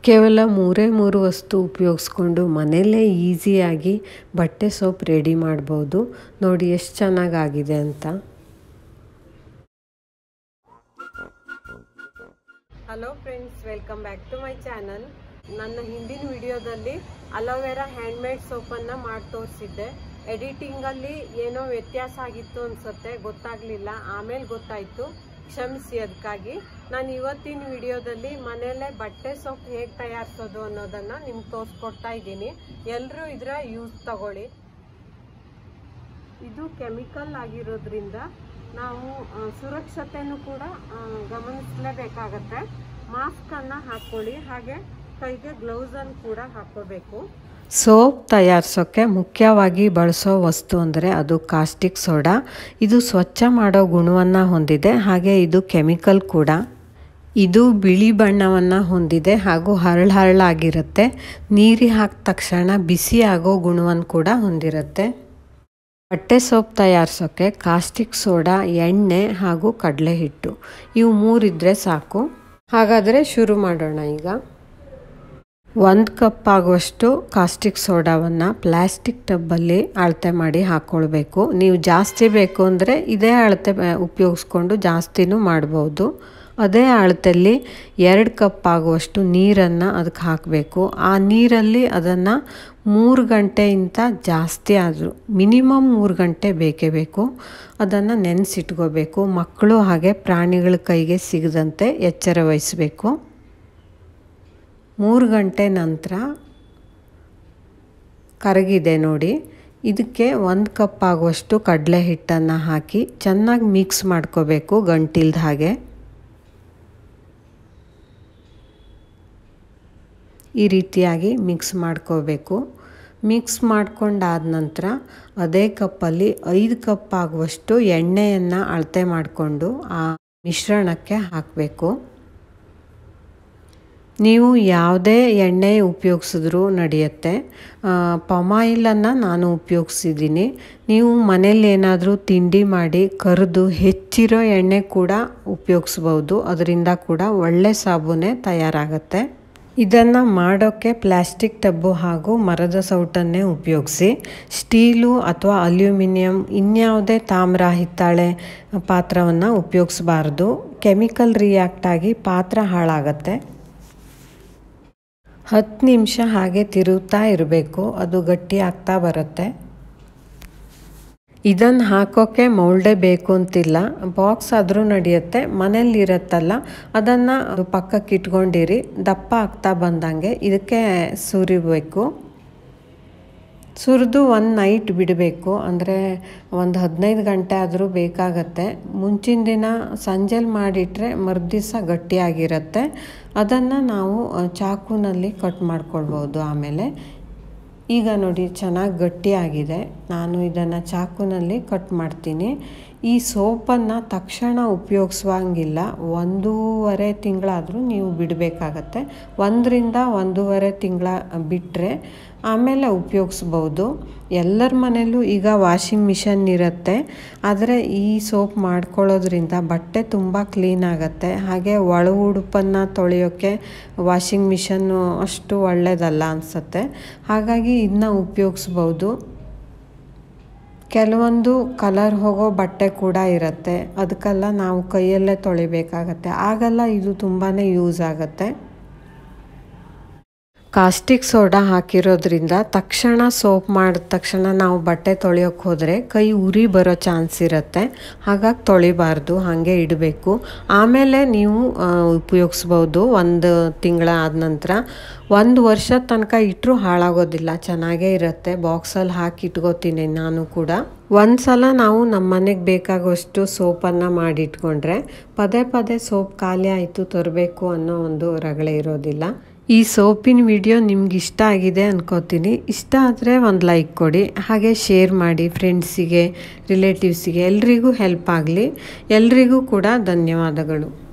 ಕೇವಲ ಮೂರೇ ಮೂರು ವಸ್ತು ಉಪಯೋಗಿಸ್ಕೊಂಡು ಮನೆಯಲ್ಲೇ ಈಸಿಯಾಗಿ ಬಟ್ಟೆ ಸೋಪ್ ರೆಡಿ ಮಾಡ್ಬೋದು ನೋಡಿ ಎಷ್ಟು ಚೆನ್ನಾಗಾಗಿದೆ ಅಂತ hello friends welcome back to my channel ನನ್ನ ಹಿಂದಿನ ವಿಡಿಯೋದಲ್ಲಿ ಅಲೋವೆರಾ ಹ್ಯಾಂಡ್ಮೇಡ್ ಸೋಪನ್ನು ಮಾಡಿ ತೋರಿಸಿದ್ದೆ ಎಡಿಟಿಂಗಲ್ಲಿ ಏನೋ ವ್ಯತ್ಯಾಸ ಆಗಿತ್ತು ಅನ್ಸುತ್ತೆ ಗೊತ್ತಾಗ್ಲಿಲ್ಲ ಆಮೇಲೆ ಗೊತ್ತಾಯ್ತು ಕ್ಷಮಿಸಿ ಅದಕ್ಕಾಗಿ ನಾನು ಇವತ್ತಿನ ವಿಡಿಯೋದಲ್ಲಿ ಮನೆಯಲ್ಲೇ ಬಟ್ಟೆ ಸೋಪ್ ಹೇಗೆ ತಯಾರಿಸೋದು ಅನ್ನೋದನ್ನ ನಿಮ್ಗೆ ತೋರಿಸ್ಕೊಡ್ತಾ ಇದ್ದೀನಿ ಎಲ್ಲರೂ ಇದರ ಯೂಸ್ ತಗೊಳ್ಳಿ ಇದು ಕೆಮಿಕಲ್ ಆಗಿರೋದ್ರಿಂದ ನಾವು ಆ, ಸುರಕ್ಷತೆನೂ ಕೂಡ ಆ, ಗಮನಿಸಲೇಬೇಕಾಗತ್ತೆ ಮಾಸ್ಕ್ ಅನ್ನ ಹಾಕೊಳ್ಳಿ ಹಾಗೆ ಕೈಗೆ ಗ್ಲೌಸ್ ಅನ್ನು ಕೂಡ ಹಾಕೋಬೇಕು ಸೋಪ್ ತಯಾರಿಸೋಕ್ಕೆ ಮುಖ್ಯವಾಗಿ ಬಳಸೋ ವಸ್ತು ಅಂದರೆ ಅದು ಕಾಸ್ಟಿಕ್ ಸೋಡಾ ಇದು ಸ್ವಚ್ಛ ಮಾಡೋ ಗುಣವನ್ನು ಹೊಂದಿದೆ ಹಾಗೆ ಇದು ಕೆಮಿಕಲ್ ಕೂಡ ಇದು ಬಿಳಿ ಬಣ್ಣವನ್ನು ಹೊಂದಿದೆ ಹಾಗೂ ಹರಳು ಹರಳಾಗಿರುತ್ತೆ ನೀರಿಗೆ ಹಾಕಿದ ತಕ್ಷಣ ಬಿಸಿ ಆಗೋ ಗುಣವನ್ನು ಕೂಡ ಹೊಂದಿರುತ್ತೆ ಬಟ್ಟೆ ಸೋಪ್ ತಯಾರಿಸೋಕ್ಕೆ ಕಾಸ್ಟಿಕ್ ಸೋಡಾ ಎಣ್ಣೆ ಹಾಗೂ ಕಡಲೆ ಹಿಟ್ಟು ಇವು ಮೂರಿದ್ರೆ ಸಾಕು ಹಾಗಾದರೆ ಶುರು ಮಾಡೋಣ ಈಗ ಒಂದು ಕಪ್ ಆಗುವಷ್ಟು ಕಾಸ್ಟಿಕ್ ಸೋಡಾವನ್ನು ಪ್ಲಾಸ್ಟಿಕ್ ಟಬ್ಬಲ್ಲಿ ಅಳತೆ ಮಾಡಿ ಹಾಕ್ಕೊಳ್ಬೇಕು ನೀವು ಜಾಸ್ತಿ ಬೇಕು ಅಂದರೆ ಇದೇ ಅಳತೆ ಉಪಯೋಗಿಸ್ಕೊಂಡು ಜಾಸ್ತಿನೂ ಮಾಡ್ಬೋದು ಅದೇ ಅಳತೆಯಲ್ಲಿ ಎರಡು ಕಪ್ ಆಗುವಷ್ಟು ನೀರನ್ನು ಅದಕ್ಕೆ ಹಾಕಬೇಕು ಆ ನೀರಲ್ಲಿ ಅದನ್ನು ಮೂರು ಗಂಟೆಯಿಂದ ಜಾಸ್ತಿ ಆದರೂ ಮಿನಿಮಮ್ ಮೂರು ಗಂಟೆ ಬೇಕೇ ಬೇಕು ಅದನ್ನು ನೆನೆಸಿಟ್ಕೋಬೇಕು ಮಕ್ಕಳು ಹಾಗೆ ಪ್ರಾಣಿಗಳ ಕೈಗೆ ಸಿಗದಂತೆ ಎಚ್ಚರ ವಹಿಸಬೇಕು ಮೂರು ಗಂಟೆ ನಂತರ ಕರಗಿದೆ ನೋಡಿ ಇದಕ್ಕೆ ಒಂದು ಕಪ್ ಆಗುವಷ್ಟು ಕಡಲೆ ಹಿಟ್ಟನ್ನು ಹಾಕಿ ಚೆನ್ನಾಗಿ ಮಿಕ್ಸ್ ಮಾಡ್ಕೋಬೇಕು ಗಂಟಿಲ್ದ ಹಾಗೆ ಈ ರೀತಿಯಾಗಿ ಮಿಕ್ಸ್ ಮಾಡ್ಕೋಬೇಕು ಮಿಕ್ಸ್ ಮಾಡ್ಕೊಂಡಾದ ನಂತರ ಅದೇ ಕಪ್ಪಲ್ಲಿ ಐದು ಕಪ್ ಆಗುವಷ್ಟು ಎಣ್ಣೆಯನ್ನು ಅಳತೆ ಮಾಡಿಕೊಂಡು ಆ ಮಿಶ್ರಣಕ್ಕೆ ಹಾಕಬೇಕು ನೀವು ಯಾವುದೇ ಎಣ್ಣೆ ಉಪಯೋಗಿಸಿದ್ರೂ ನಡೆಯುತ್ತೆ ಪಮಾಯಿಲನ್ನು ನಾನು ಉಪಯೋಗಿಸಿದ್ದೀನಿ ನೀವು ಮನೇಲಿ ಏನಾದರೂ ತಿಂಡಿ ಮಾಡಿ ಕರಿದು ಹೆಚ್ಚಿರೋ ಎಣ್ಣೆ ಕೂಡ ಉಪಯೋಗಿಸ್ಬೋದು ಅದರಿಂದ ಕೂಡ ಒಳ್ಳೆ ಸಾಬೂನೆ ತಯಾರಾಗತ್ತೆ ಇದನ್ನು ಮಾಡೋಕ್ಕೆ ಪ್ಲಾಸ್ಟಿಕ್ ಟಬ್ಬು ಹಾಗೂ ಮರದ ಸೌಟನ್ನೇ ಉಪಯೋಗಿಸಿ ಸ್ಟೀಲು ಅಥವಾ ಅಲ್ಯೂಮಿನಿಯಂ ಇನ್ಯಾವುದೇ ತಾಮ್ರ ಹಿತ್ತಾಳೆ ಪಾತ್ರವನ್ನು ಉಪಯೋಗಿಸಬಾರ್ದು ಕೆಮಿಕಲ್ ರಿಯಾಕ್ಟ್ ಆಗಿ ಪಾತ್ರ ಹಾಳಾಗತ್ತೆ ಹತ್ತು ನಿಮಿಷ ಹಾಗೆ ತಿರುಗ್ತಾ ಇರಬೇಕು ಅದು ಗಟ್ಟಿ ಆಗ್ತಾ ಬರುತ್ತೆ ಇದನ್ನು ಹಾಕೋಕ್ಕೆ ಮೌಲ್ಡೇ ಬೇಕು ಅಂತಿಲ್ಲ ಬಾಕ್ಸ್ ಆದರೂ ನಡೆಯುತ್ತೆ ಮನೇಲಿ ಇರುತ್ತಲ್ಲ ಅದನ್ನು ಪಕ್ಕಕ್ಕೆ ಇಟ್ಕೊಂಡಿರಿ ದಪ್ಪ ಆಗ್ತಾ ಬಂದಂಗೆ ಇದಕ್ಕೆ ಸುರಿಬೇಕು ಸುರಿದು ಒಂದು ನೈಟ್ ಬಿಡಬೇಕು ಅಂದರೆ ಒಂದು ಹದಿನೈದು ಗಂಟೆ ಆದರೂ ಬೇಕಾಗತ್ತೆ ಮುಂಚಿನ ದಿನ ಸಂಜೆಲಿ ಮಾಡಿಟ್ರೆ ಮರುದಿವಸ ಗಟ್ಟಿಯಾಗಿರುತ್ತೆ ಅದನ್ನು ನಾವು ಚಾಕುನಲ್ಲಿ ಕಟ್ ಮಾಡ್ಕೊಳ್ಬೋದು ಆಮೇಲೆ ಈಗ ನೋಡಿ ಚೆನ್ನಾಗಿ ಗಟ್ಟಿಯಾಗಿದೆ ನಾನು ಇದನ್ನು ಚಾಕುನಲ್ಲಿ ಕಟ್ ಮಾಡ್ತೀನಿ ಈ ಸೋಪನ್ನು ತಕ್ಷಣ ಉಪಯೋಗಿಸುವಂಗಿಲ್ಲ ಒಂದೂವರೆ ತಿಂಗಳಾದರೂ ನೀವು ಬಿಡಬೇಕಾಗತ್ತೆ ಒಂದರಿಂದ ಒಂದೂವರೆ ತಿಂಗಳ ಬಿಟ್ಟರೆ ಆಮೇಲೆ ಉಪಯೋಗಿಸ್ಬೋದು ಎಲ್ಲರ ಮನೆಯಲ್ಲೂ ಈಗ ವಾಷಿಂಗ್ ಮಿಷನ್ ಇರುತ್ತೆ ಆದರೆ ಈ ಸೋಪ್ ಮಾಡ್ಕೊಳ್ಳೋದ್ರಿಂದ ಬಟ್ಟೆ ತುಂಬ ಕ್ಲೀನ್ ಆಗುತ್ತೆ ಹಾಗೆ ಒಳ ಉಡುಪನ್ನು ತೊಳೆಯೋಕ್ಕೆ ವಾಷಿಂಗ್ ಮಿಷನ್ನು ಅಷ್ಟು ಒಳ್ಳೆಯದಲ್ಲ ಅನಿಸುತ್ತೆ ಹಾಗಾಗಿ ಇದನ್ನ ಉಪಯೋಗಿಸ್ಬೋದು ಕೆಲವೊಂದು ಕಲರ್ ಹೋಗೋ ಬಟ್ಟೆ ಕೂಡ ಇರುತ್ತೆ ಅದಕ್ಕೆಲ್ಲ ನಾವು ಕೈಯಲ್ಲೇ ತೊಳಿಬೇಕಾಗತ್ತೆ ಆಗೆಲ್ಲ ಇದು ತುಂಬಾ ಯೂಸ್ ಆಗುತ್ತೆ ಕಾಸ್ಟಿಕ್ ಸೋಡಾ ಹಾಕಿರೋದ್ರಿಂದ ತಕ್ಷಣ ಸೋಪ್ ಮಾಡಿದ ತಕ್ಷಣ ನಾವು ಬಟ್ಟೆ ತೊಳೆಯೋಕೆ ಹೋದರೆ ಕೈ ಉರಿ ಬರೋ ಚಾನ್ಸ್ ಇರುತ್ತೆ ಹಾಗಾಗಿ ತೊಳಿಬಾರ್ದು ಹಾಗೆ ಇಡಬೇಕು ಆಮೇಲೆ ನೀವು ಉಪಯೋಗಿಸ್ಬೋದು ಒಂದು ತಿಂಗಳ ಆದ ನಂತರ ಒಂದು ವರ್ಷದ ತನಕ ಇಟ್ಟರು ಹಾಳಾಗೋದಿಲ್ಲ ಚೆನ್ನಾಗೇ ಇರುತ್ತೆ ಬಾಕ್ಸಲ್ಲಿ ಹಾಕಿ ಇಟ್ಕೋತೀನಿ ನಾನು ಕೂಡ ಒಂದು ಸಲ ನಾವು ನಮ್ಮ ಮನೆಗೆ ಬೇಕಾಗುವಷ್ಟು ಸೋಪನ್ನು ಮಾಡಿಟ್ಕೊಂಡ್ರೆ ಪದೇ ಪದೇ ಸೋಪ್ ಖಾಲಿ ಆಯಿತು ತರಬೇಕು ಅನ್ನೋ ಒಂದು ರಗಳೆ ಇರೋದಿಲ್ಲ ಈ ಸೋಪಿನ ವಿಡಿಯೋ ನಿಮ್ಗೆ ಇಷ್ಟ ಆಗಿದೆ ಅನ್ಕೋತೀನಿ ಇಷ್ಟ ಆದರೆ ಒಂದು ಲೈಕ್ ಕೊಡಿ ಹಾಗೆ ಶೇರ್ ಮಾಡಿ ಫ್ರೆಂಡ್ಸಿಗೆ ರಿಲೇಟಿವ್ಸಿಗೆ ಎಲ್ರಿಗೂ ಹೆಲ್ಪ್ ಆಗಲಿ ಎಲ್ರಿಗೂ ಕೂಡ ಧನ್ಯವಾದಗಳು